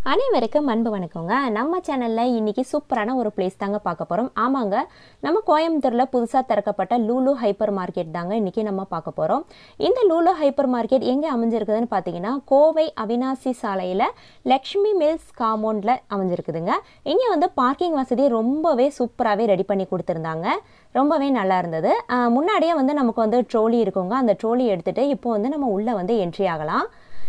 அனைவருக்கும் அன்பு வணக்கங்க நம்ம சேனலில் இன்னைக்கு சூப்பரான ஒரு பிளேஸ் தாங்க பார்க்க போகிறோம் ஆமாங்க நம்ம கோயம்புத்தூரில் புதுசாக திறக்கப்பட்ட லூலு ஹைப்பர் மார்க்கெட் தாங்க இன்னைக்கு நம்ம பார்க்க போகிறோம் இந்த லூலு ஹைப்பர் மார்க்கெட் எங்கே அமைஞ்சிருக்குதுன்னு பார்த்தீங்கன்னா கோவை அவினாசி சாலையில் லக்ஷ்மி மில்ஸ் காம்பவுண்டில் அமைஞ்சிருக்குதுங்க இங்கே வந்து பார்க்கிங் வசதி ரொம்பவே சூப்பராகவே ரெடி பண்ணி கொடுத்துருந்தாங்க ரொம்பவே நல்லா இருந்தது ஆஹ் முன்னாடியே வந்து நமக்கு வந்து ட்ரோலி இருக்குங்க அந்த ட்ரோலி எடுத்துகிட்டு இப்போ வந்து நம்ம உள்ளே வந்து என்ட்ரி ஆகலாம்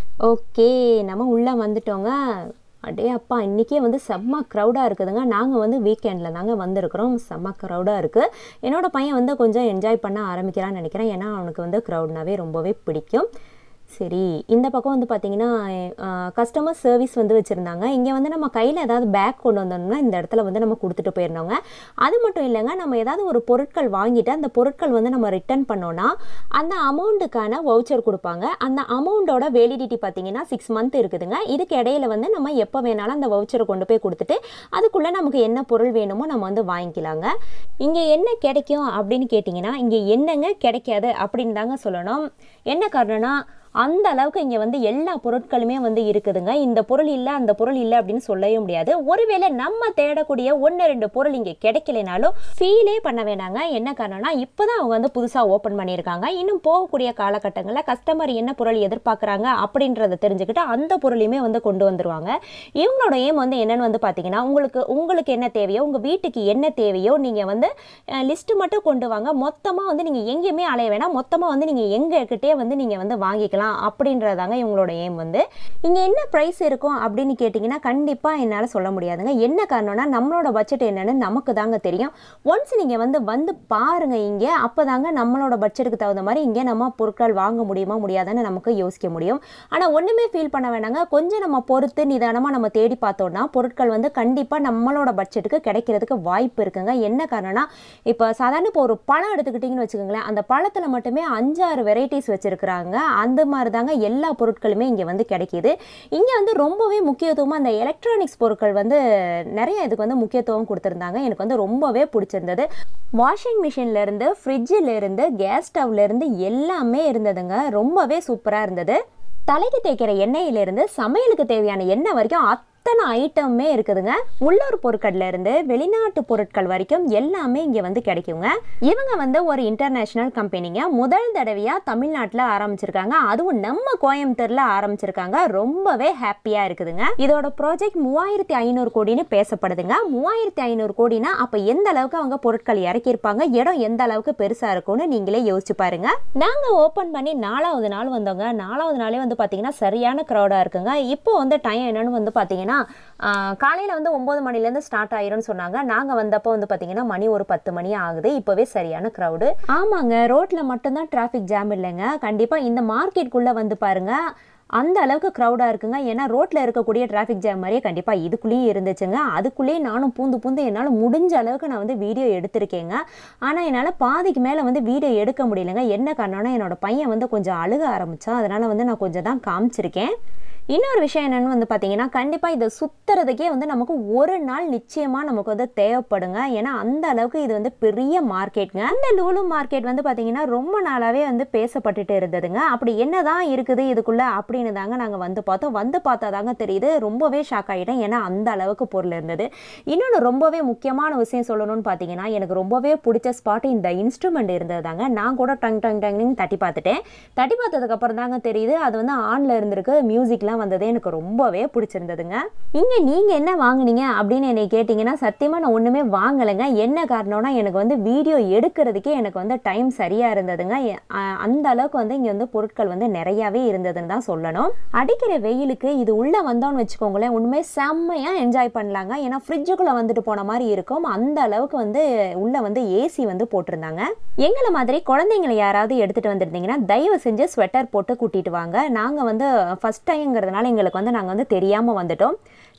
ஓகே நம்ம உள்ளே வந்துட்டோங்க அடே அப்பா இன்றைக்கே வந்து செம்ம க்ரௌடாக இருக்குதுங்க நாங்கள் வந்து வீக்கெண்டில் தாங்க வந்திருக்கிறோம் செம்ம க்ரௌடாக இருக்குது என்னோட பையன் வந்து கொஞ்சம் என்ஜாய் பண்ண ஆரம்பிக்கிறான்னு நினைக்கிறேன் ஏன்னா அவனுக்கு வந்து க்ரௌட்னாவே ரொம்பவே பிடிக்கும் சரி இந்த பக்கம் வந்து பார்த்தீங்கன்னா கஸ்டமர் சர்வீஸ் வந்து வச்சுருந்தாங்க இங்கே வந்து நம்ம கையில் ஏதாவது பேக் கொண்டு வந்தோம்னா இந்த இடத்துல வந்து நம்ம கொடுத்துட்டு போயிருந்தோங்க அது மட்டும் இல்லைங்க நம்ம ஏதாவது ஒரு பொருட்கள் வாங்கிட்டு அந்த பொருட்கள் வந்து நம்ம ரிட்டர்ன் பண்ணோன்னா அந்த அமௌண்ட்டுக்கான வவுச்சர் கொடுப்பாங்க அந்த அமௌண்ட்டோட வேலிடிட்டி பார்த்தீங்கன்னா சிக்ஸ் மந்த் இருக்குதுங்க இதுக்கு இடையில வந்து நம்ம எப்போ வேணாலும் அந்த வவுச்சரை கொண்டு போய் கொடுத்துட்டு அதுக்குள்ளே நமக்கு என்ன பொருள் வேணுமோ நம்ம வந்து வாங்கிக்கலாங்க இங்கே என்ன கிடைக்கும் அப்படின்னு கேட்டிங்கன்னா இங்கே என்னங்க கிடைக்காது அப்படின்னு தாங்க சொல்லணும் என்ன காரணம்னா அந்த அளவுக்கு இங்கே வந்து எல்லா பொருட்களுமே வந்து இருக்குதுங்க இந்த பொருள் இல்லை அந்த பொருள் இல்லை அப்படின்னு சொல்லவே முடியாது ஒருவேளை நம்ம தேடக்கூடிய ஒன்று ரெண்டு பொருள் இங்கே கிடைக்கலைனாலும் ஃபீலே பண்ண வேண்டாங்க என்ன காரணம்னா இப்போ தான் அவங்க வந்து புதுசாக ஓப்பன் பண்ணியிருக்காங்க இன்னும் போகக்கூடிய காலகட்டங்களில் கஸ்டமர் என்ன பொருள் எதிர்பார்க்குறாங்க அப்படின்றத தெரிஞ்சுக்கிட்டு அந்த பொருளையுமே வந்து கொண்டு வந்துருவாங்க இவங்களோட ஏம் வந்து என்னன்னு வந்து பார்த்தீங்கன்னா உங்களுக்கு உங்களுக்கு என்ன தேவையோ உங்கள் வீட்டுக்கு என்ன தேவையோ நீங்கள் வந்து லிஸ்ட்டு மட்டும் கொண்டு வாங்க மொத்தமாக வந்து நீங்கள் எங்கேயுமே அலைய வேணாம் மொத்தமாக வந்து நீங்கள் எங்ககிட்டே வந்து நீங்கள் வந்து வாங்கிக்கலாம் அப்படின்றதாங்க இவங்களோட ஏம் வந்து இங்கே என்ன ப்ரைஸ் இருக்கும் அப்படின்னு கேட்டிங்கன்னா கண்டிப்பாக என்னால் சொல்ல முடியாதுங்க என்ன காரணம்னா நம்மளோட பட்ஜெட் என்னன்னு நமக்கு தாங்க தெரியும் ஒன்ஸ் நீங்கள் வந்து வந்து பாருங்க இங்கே அப்போ தாங்க நம்மளோட பட்ஜெட்டுக்கு தகுந்த மாதிரி இங்கே நம்ம பொருட்கள் வாங்க முடியுமா முடியாதுன்னு நமக்கு யோசிக்க முடியும் ஆனால் ஒன்றுமே ஃபீல் பண்ண வேணாங்க கொஞ்சம் நம்ம பொறுத்து நிதானமாக நம்ம தேடி பார்த்தோம்னா பொருட்கள் வந்து கண்டிப்பாக நம்மளோட பட்ஜெட்டுக்கு கிடைக்கிறதுக்கு வாய்ப்பு இருக்குங்க என்ன காரணம்னா இப்போ சாதாரண இப்போ ஒரு பழம் எடுத்துக்கிட்டிங்கன்னு வச்சுக்கோங்களேன் அந்த பழத்தில் மட்டுமே அஞ்சாறு வெரைட்டிஸ் வச்சுருக்குறாங்க அந்த மாதிரி தாங்க எல்லா பொருட்களுமே இங்கே வந்து கிடைக்கிது இங்கே வந்து ரொம்பவே முக்கியத்துவமாக அந்த எலக்ட்ரானிக்ஸ் பொருட்கள் வந்து நிறைய இதுக்கு வந்து முக்கியத்துவம் கொடுத்துருந்தாங்க எனக்கு வந்து ரொம்பவே பிடிச்சிருந்தது வாஷிங் மிஷின்லேருந்து ஃப்ரிட்ஜிலேருந்து கேஸ் ஸ்டவ்லேருந்து எல்லாமே இருந்ததுங்க ரொம்பவே சூப்பராக இருந்தது தலைக்கு தேய்க்கிற எண்ணெயிலிருந்து சமையலுக்கு தேவையான எண்ணெய் வரைக்கும் அத்தனை ஐட்டமே இருக்குதுங்க உள்ளூர் பொருட்கள்ல இருந்து வெளிநாட்டு பொருட்கள் வரைக்கும் எல்லாமே இங்கே வந்து கிடைக்குங்க இவங்க வந்து ஒரு இன்டர்நேஷ்னல் கம்பெனிங்க முதல் தடவையாக தமிழ்நாட்டில் ஆரம்பிச்சிருக்காங்க அதுவும் நம்ம கோயம்புத்தூரில் ஆரம்பிச்சிருக்காங்க ரொம்பவே ஹாப்பியாக இருக்குதுங்க இதோட ப்ராஜெக்ட் மூவாயிரத்தி ஐநூறு கோடின்னு பேசப்படுதுங்க மூவாயிரத்தி ஐநூறு கோடினா அப்போ எந்த அளவுக்கு அவங்க பொருட்கள் இறக்கியிருப்பாங்க இடம் எந்த அளவுக்கு பெருசாக இருக்கும்னு நீங்களே யோசிச்சு பாருங்க நாங்கள் ஓப்பன் பண்ணி நாலாவது நாள் வந்தோங்க நாலாவது நாளே வந்து பார்த்தீங்கன்னா சரியான க்ரௌடாக இருக்குங்க இப்போ வந்து டைம் என்னன்னு வந்து பார்த்தீங்கன்னா காலையில் வந்து ஒம்பது மணிலேருந்து ஸ்டார்ட் ஆயிரும்னு சொன்னாங்க நாங்கள் வந்தப்போ வந்து பார்த்தீங்கன்னா மணி ஒரு பத்து மணி ஆகுது இப்போவே சரியான க்ரௌடு ஆமாங்க ரோட்டில் மட்டும்தான் டிராஃபிக் ஜாம் இல்லைங்க கண்டிப்பாக இந்த மார்க்கெட்டுக்குள்ளே வந்து பாருங்க அந்த அளவுக்கு க்ரௌடாக இருக்குங்க ஏன்னா ரோட்டில் இருக்கக்கூடிய டிராஃபிக் ஜாம் மாதிரியே கண்டிப்பாக இதுக்குள்ளேயும் இருந்துச்சுங்க அதுக்குள்ளேயே நானும் பூந்து பூந்து என்னால் முடிஞ்ச அளவுக்கு நான் வந்து வீடியோ எடுத்திருக்கேங்க ஆனால் என்னால் பாதிக்கு மேலே வந்து வீடியோ எடுக்க முடியலங்க என்ன காரணம்னா என்னோட பையன் வந்து கொஞ்சம் அழுக ஆரம்பித்தான் அதனால் வந்து நான் கொஞ்சம் தான் காமிச்சிருக்கேன் இன்னொரு விஷயம் என்னென்னு வந்து பார்த்தீங்கன்னா கண்டிப்பாக இதை சுற்றுறதுக்கே வந்து நமக்கு ஒரு நாள் நிச்சயமாக நமக்கு வந்து தேவைப்படுங்க ஏன்னா அந்த அளவுக்கு இது வந்து பெரிய மார்க்கெட்டுங்க அந்த லூலு மார்க்கெட் வந்து பார்த்தீங்கன்னா ரொம்ப நாளாகவே வந்து பேசப்பட்டுட்டு இருந்ததுங்க அப்படி என்ன தான் இருக்குது இதுக்குள்ளே அப்படின்னு தாங்க நாங்கள் வந்து பார்த்தோம் வந்து பார்த்தா தாங்க தெரியுது ரொம்பவே ஷாக் ஆகிட்டேன் ஏன்னா அந்த அளவுக்கு பொருள் இருந்தது இன்னொன்று ரொம்பவே முக்கியமான விஷயம் சொல்லணும்னு பார்த்தீங்கன்னா எனக்கு ரொம்பவே பிடிச்ச ஸ்பாட் இந்த இன்ஸ்ட்ருமெண்ட் இருந்தது தாங்க நான் கூட டங் டங் டங்னு தட்டி பார்த்துட்டேன் தட்டி பார்த்ததுக்கப்புறம் தாங்க தெரியுது அது வந்து ஆனில் இருந்திருக்கு மியூசிக்லாம் எல்லாம் வந்ததே எனக்கு ரொம்பவே பிடிச்சிருந்ததுங்க இங்கே நீங்கள் என்ன வாங்குனீங்க அப்படின்னு என்னை கேட்டிங்கன்னா சத்தியமாக நான் ஒன்றுமே வாங்கலைங்க என்ன காரணம்னா எனக்கு வந்து வீடியோ எடுக்கிறதுக்கே எனக்கு வந்து டைம் சரியாக இருந்ததுங்க அந்த அளவுக்கு வந்து இங்கே வந்து பொருட்கள் வந்து நிறையாவே இருந்ததுன்னு தான் சொல்லணும் அடிக்கிற வெயிலுக்கு இது உள்ளே வந்தோன்னு வச்சுக்கோங்களேன் உண்மை செம்மையாக என்ஜாய் பண்ணலாங்க ஏன்னா ஃப்ரிட்ஜுக்குள்ளே வந்துட்டு போன மாதிரி இருக்கும் அந்த அளவுக்கு வந்து உள்ளே வந்து ஏசி வந்து போட்டிருந்தாங்க எங்களை மாதிரி குழந்தைங்களை யாராவது எடுத்துகிட்டு வந்திருந்தீங்கன்னா தயவு செஞ்சு ஸ்வெட்டர் போட்டு கூட்டிகிட்டு வாங்க நாங்கள் வந்து ஃபஸ்ட் டைம்ங்கிறதுனால எங்களுக்கு வந்து நாங்கள் வந்து தெரியாமல் வந்துட்டோம்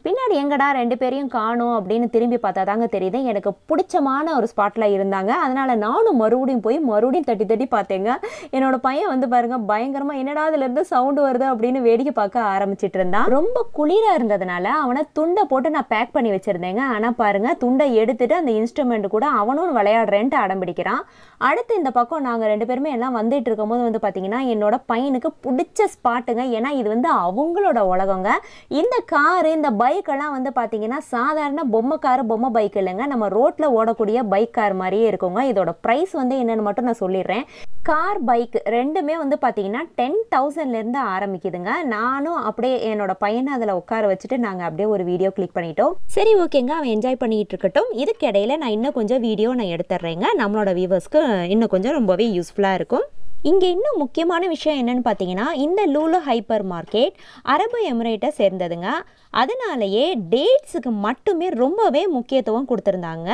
பின்னாடி எங்கடா ரெண்டு பேரையும் காணும் அப்படின்னு திரும்பி பார்த்தா தாங்க தெரியுது எனக்கு பிடிச்சமான ஒரு ஸ்பாட்டில் இருந்தாங்க அதனால் நானும் மறுபடியும் போய் மறுபடியும் தட்டி தட்டி பார்த்தேங்க என்னோட பையன் வந்து பாருங்க பயங்கரமாக என்னடா அதுலேருந்து சவுண்டு வருது அப்படின்னு வேடிக்கை பார்க்க ஆரம்பிச்சிட்டு இருந்தான் ரொம்ப குளிராக இருந்ததுனால அவனை துண்டை போட்டு நான் பேக் பண்ணி வச்சுருந்தேங்க ஆனால் பாருங்க துண்டை எடுத்துட்டு அந்த இன்ஸ்ட்ருமெண்ட் கூட அவனும் விளையாடுறேன்ட்டு அடம் பிடிக்கிறான் அடுத்து இந்த பக்கம் நாங்கள் ரெண்டு பேருமே எல்லாம் வந்துட்டு இருக்கும்போது வந்து பார்த்தீங்கன்னா என்னோட பையனுக்கு பிடிச்ச ஸ்பாட்டுங்க ஏன்னா இது வந்து அவங்களோட உலகங்க இந்த காரு இந்த பைக்கெல்லாம் வந்து பார்த்தீங்கன்னா சாதாரண பொம்மை காரு பொம்மை பைக் இல்லைங்க நம்ம ரோட்டில் ஓடக்கூடிய பைக் கார் மாதிரியே இருக்குங்க இதோட ப்ரைஸ் வந்து என்னென்னு மட்டும் நான் சொல்லிடுறேன் கார் பைக் ரெண்டுமே வந்து பார்த்தீங்கன்னா டென் தௌசண்ட்லேருந்து ஆரம்பிக்குதுங்க நானும் அப்படியே என்னோட பையனை அதில் உட்கார வச்சுட்டு நாங்கள் அப்படியே ஒரு வீடியோ கிளிக் பண்ணிட்டோம் சரி ஓகேங்க அவன் என்ஜாய் பண்ணிட்டு இருக்கட்டும் இதுக்கு இடையில நான் இன்னும் கொஞ்சம் வீடியோ நான் எடுத்துட்றேங்க நம்மளோட வியூவர்ஸ்க்கு இன்னும் கொஞ்சம் ரொம்பவே யூஸ்ஃபுல்லாக இருக்கும் இங்கே இன்னும் முக்கியமான விஷயம் என்னன்னு பார்த்தீங்கன்னா இந்த லூலோ ஹைப்பர் மார்க்கெட் அரபு எமிரேட்டை சேர்ந்ததுங்க அதனாலேயே டேட்ஸுக்கு மட்டுமே ரொம்பவே முக்கியத்துவம் கொடுத்துருந்தாங்க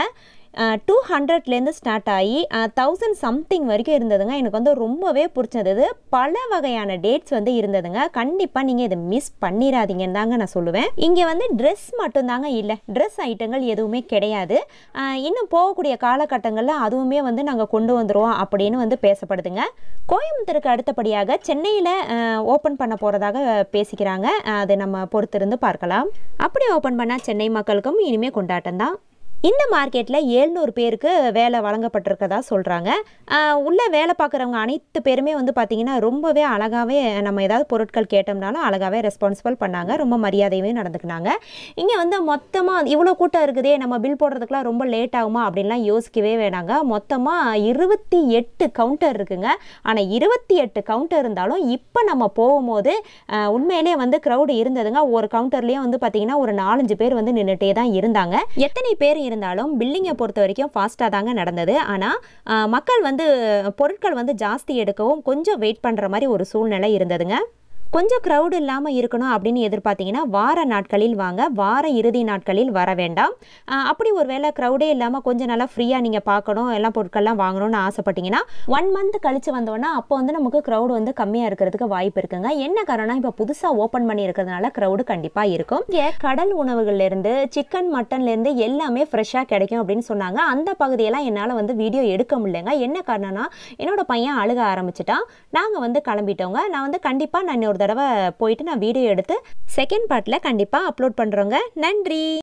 டூ ஹண்ட்ரட்லேருந்து ஸ்டார்ட் ஆகி தௌசண்ட் சம்திங் வரைக்கும் இருந்ததுங்க எனக்கு வந்து ரொம்பவே பிடிச்சது பல வகையான டேட்ஸ் வந்து இருந்ததுங்க கண்டிப்பாக நீங்கள் இதை மிஸ் பண்ணிடாதீங்கன்னு தாங்க நான் சொல்லுவேன் இங்கே வந்து ட்ரெஸ் மட்டும்தாங்க இல்லை ட்ரெஸ் ஐட்டங்கள் எதுவுமே கிடையாது ஆஹ் இன்னும் போகக்கூடிய காலகட்டங்களில் அதுவுமே வந்து நாங்கள் கொண்டு வந்துடுவோம் அப்படின்னு வந்து பேசப்படுதுங்க கோயம்புத்தூருக்கு அடுத்தபடியாக சென்னையில் ஓப்பன் பண்ண போகிறதாக பேசிக்கிறாங்க அதை நம்ம பொறுத்திருந்து பார்க்கலாம் அப்படி ஓப்பன் பண்ணால் சென்னை மக்களுக்கும் இனிமேல் கொண்டாட்டம் தான் இந்த மார்க்கெட்டில் ஏழ்நூறு பேருக்கு வேலை வழங்கப்பட்டிருக்கதா சொல்கிறாங்க உள்ளே வேலை பார்க்குறவங்க அனைத்து பேருமே வந்து பார்த்திங்கன்னா ரொம்பவே அழகாகவே நம்ம ஏதாவது பொருட்கள் கேட்டோம்னாலும் அழகாகவே ரெஸ்பான்சிபிள் பண்ணாங்க ரொம்ப மரியாதையுமே நடந்துக்கினாங்க இங்கே வந்து மொத்தமாக இவ்வளோ கூட்டம் இருக்குதே நம்ம பில் போடுறதுக்குலாம் ரொம்ப லேட் ஆகுமா அப்படின்லாம் யோசிக்கவே வேணாங்க மொத்தமாக இருபத்தி எட்டு கவுண்டர் இருக்குங்க ஆனால் இருபத்தி எட்டு கவுண்டர் இருந்தாலும் இப்போ நம்ம போகும்போது அஹ், உண்மையிலே வந்து க்ரௌடு இருந்ததுங்க ஒரு கவுண்டர்லேயும் வந்து பார்த்திங்கன்னா ஒரு நாலஞ்சு பேர் வந்து நின்றுட்டே தான் இருந்தாங்க எத்தனை பேர் இருந்தாலும் பில்லிங்கை பொறுத்த வரைக்கும் ஃபாஸ்ட்டாக தாங்க நடந்தது ஆனால் மக்கள் வந்து பொருட்கள் வந்து ஜாஸ்தி எடுக்கவும் கொஞ்சம் வெயிட் பண்ணுற மாதிரி ஒரு சூழ்நிலை இருந்ததுங்க கொஞ்சம் க்ரௌடு இல்லாமல் இருக்கணும் அப்படின்னு எதிர்பார்த்தீங்கன்னா வார நாட்களில் வாங்க வார இறுதி நாட்களில் வர வேண்டாம் ஆஹ் அப்படி ஒரு வேளை க்ரௌடே இல்லாமல் கொஞ்சம் நல்லா ஃப்ரீயாக நீங்கள் பார்க்கணும் எல்லாம் பொருட்கள்லாம் வாங்கணும்னு ஆசைப்பட்டீங்கன்னா ஒன் மந்த் கழிச்சு வந்தோன்னா அப்போ வந்து நமக்கு க்ரௌடு வந்து கம்மியாக இருக்கிறதுக்கு வாய்ப்பு இருக்குங்க என்ன காரணம் இப்போ புதுசாக ஓப்பன் பண்ணி இருக்கிறதுனால க்ரௌடு கண்டிப்பாக இருக்கும் இங்கே கடல் உணவுகள்லேருந்து சிக்கன் மட்டன்லேருந்து எல்லாமே ஃப்ரெஷ்ஷாக கிடைக்கும் அப்படின்னு சொன்னாங்க அந்த பகுதியெல்லாம் என்னால் வந்து வீடியோ எடுக்க முடியலங்க என்ன காரணம்னா என்னோட பையன் அழுக ஆரம்பிச்சிட்டான் நாங்கள் வந்து கிளம்பிட்டோங்க நான் வந்து கண்டிப்பாக நான் இன்னொரு தடவை போயிட்டு நான் வீடியோ எடுத்து செகண்ட் பார்ட்டில் கண்டிப்பாக அப்லோட் பண்ணுறோங்க நன்றி